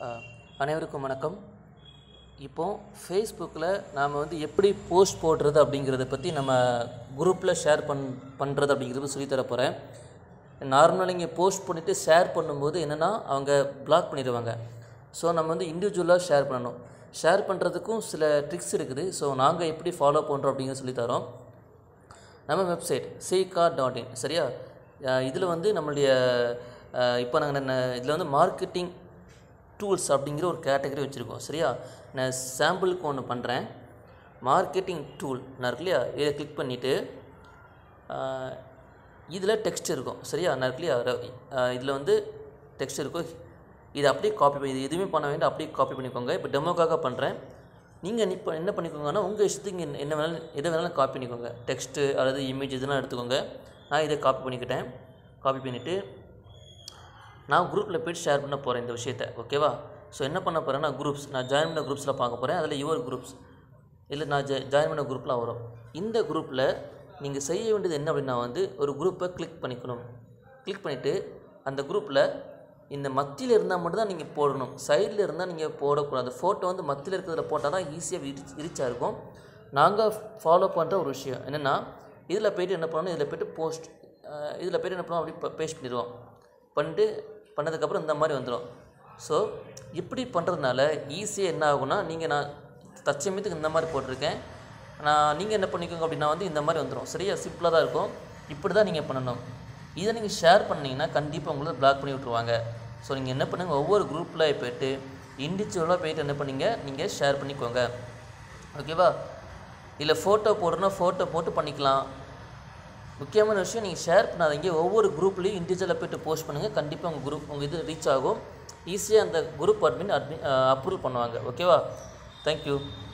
அஹ், அனைவருக்கும் வணக்கம் இப்போ ஃபேஸ்புக்கில் நாம் வந்து எப்படி போஸ்ட் போடுறது அப்படிங்கிறத பற்றி நம்ம குரூப்பில் ஷேர் பண் பண்ணுறது அப்படிங்கிறது சொல்லித் தர போகிறேன் நார்மலாக நீங்கள் போஸ்ட் பண்ணிவிட்டு ஷேர் பண்ணும்போது என்னென்னா அவங்க பிளாக் பண்ணிடுவாங்க ஸோ நம்ம வந்து இண்டிவிஜுவலாக ஷேர் பண்ணணும் ஷேர் பண்ணுறதுக்கும் சில ட்ரிக்ஸ் இருக்குது ஸோ நாங்கள் எப்படி ஃபாலோ பண்ணுறோம் அப்படிங்கிறத சொல்லித் தரோம் நம்ம வெப்சைட் சீகா டாட் இன் சரியா இதில் வந்து நம்மளுடைய இப்போ நாங்கள் இதில் வந்து மார்க்கெட்டிங் டூல்ஸ் அப்படிங்கிற ஒரு கேட்டகரி வச்சுருக்கோம் சரியா நான் சாம்பிளுக்கு ஒன்று பண்ணுறேன் மார்க்கெட்டிங் டூல் நான் இருக்கு இல்லையா இதை கிளிக் பண்ணிவிட்டு இதில் டெக்ஸ்ட் இருக்கும் சரியா நான் இருக்கு இல்லையா இதில் வந்து டெக்ஸ்ட் இருக்கும் இதை அப்படியே காப்பி பண்ணி இது எதுவுமே பண்ண வேண்டாம் அப்படியே காப்பி பண்ணிக்கோங்க இப்போ டெமோக்காக பண்ணுறேன் நீங்கள் இப்போ என்ன பண்ணிக்கோங்கன்னா உங்கள் இஷ்டத்துக்கு என்ன- என்ன வேணாலும் எதை வேணாலும் காப்பி பண்ணிக்கோங்க டெக்ஸ்ட்டு அல்லது இமேஜ் இதெல்லாம் எடுத்துக்கோங்க நான் இதை காப்பி பண்ணிக்கிட்டேன் காப்பி பண்ணிவிட்டு நான் குரூப்பில் போய்ட்டு ஷேர் பண்ண போகிறேன் இந்த விஷயத்த ஓகேவா ஸோ என்ன பண்ண போகிறேன்னா குரூப்ஸ் நான் ஜாயின் பண்ண குரூப்ஸில் பார்க்க போகிறேன் அதில் யுவர் குரூப்ஸ் இல்லை நான் ஜா ஜாயின் பண்ண குரூப்லாம் வரும் இந்த குரூப்பில் நீங்கள் செய்ய வேண்டியது என்ன அப்படின்னா வந்து ஒரு குரூப்பை கிளிக் பண்ணிக்கணும் கிளிக் பண்ணிவிட்டு அந்த குரூப்பில் இந்த மத்தியில் இருந்தால் மட்டும் தான் நீங்கள் போடணும் சைடில் இருந்தால் நீங்கள் போடக்கூடாது ஃபோட்டோ வந்து மத்தியில் இருக்கிறதுல போட்டால் தான் ஈஸியாக ரீச் ரீச்சாக இருக்கும் நாங்கள் ஃபாலோ பண்ணுற ஒரு விஷயம் என்னென்னா இதில் போய்ட்டு என்ன பண்ணணும் இதில் போய்ட்டு போஸ்ட் இதில் போய்ட்டு என்ன பண்ணுவோம் அப்படி பேஸ்ட் பண்ணிடுவோம் பண்ணிட்டு பண்ணதுக்கப்புறம் இந்த மாதிரி வந்துடும் ஸோ இப்படி பண்ணுறதுனால ஈஸியாக என்ன ஆகும்னா நீங்கள் நான் தச்சமயத்துக்கு இந்த மாதிரி போட்டிருக்கேன் நான் நீங்கள் என்ன பண்ணிக்கோங்க அப்படின்னா வந்து இந்த மாதிரி வந்துடும் சரியா சிம்பிளாக தான் இருக்கும் இப்படி தான் நீங்கள் பண்ணணும் இதை நீங்கள் ஷேர் பண்ணீங்கன்னா கண்டிப்பாக உங்களை பிளாக் பண்ணி விட்ருவாங்க ஸோ நீங்கள் என்ன பண்ணுங்கள் ஒவ்வொரு குரூப்பில் போய்ட்டு இண்டிவிஜுவலாக போயிட்டு என்ன பண்ணீங்க நீங்கள் ஷேர் பண்ணிக்கோங்க ஓகேவா இல்லை ஃபோட்டோ போடுறோன்னா ஃபோட்டோ போட்டு பண்ணிக்கலாம் முக்கியமான விஷயம் நீங்கள் ஷேர் பண்ணாதீங்க ஒவ்வொரு குரூப்லேயும் இண்டிவிஜுவலாக போய்ட்டு போஸ்ட் பண்ணுங்கள் கண்டிப்பாக உங்கள் குரூப் உங்கள் இது ரீச் ஆகும் ஈஸியாக அந்த குரூப் அட்மின் அட்மின் அப்ரூவல் பண்ணுவாங்க ஓகேவா தேங்க்யூ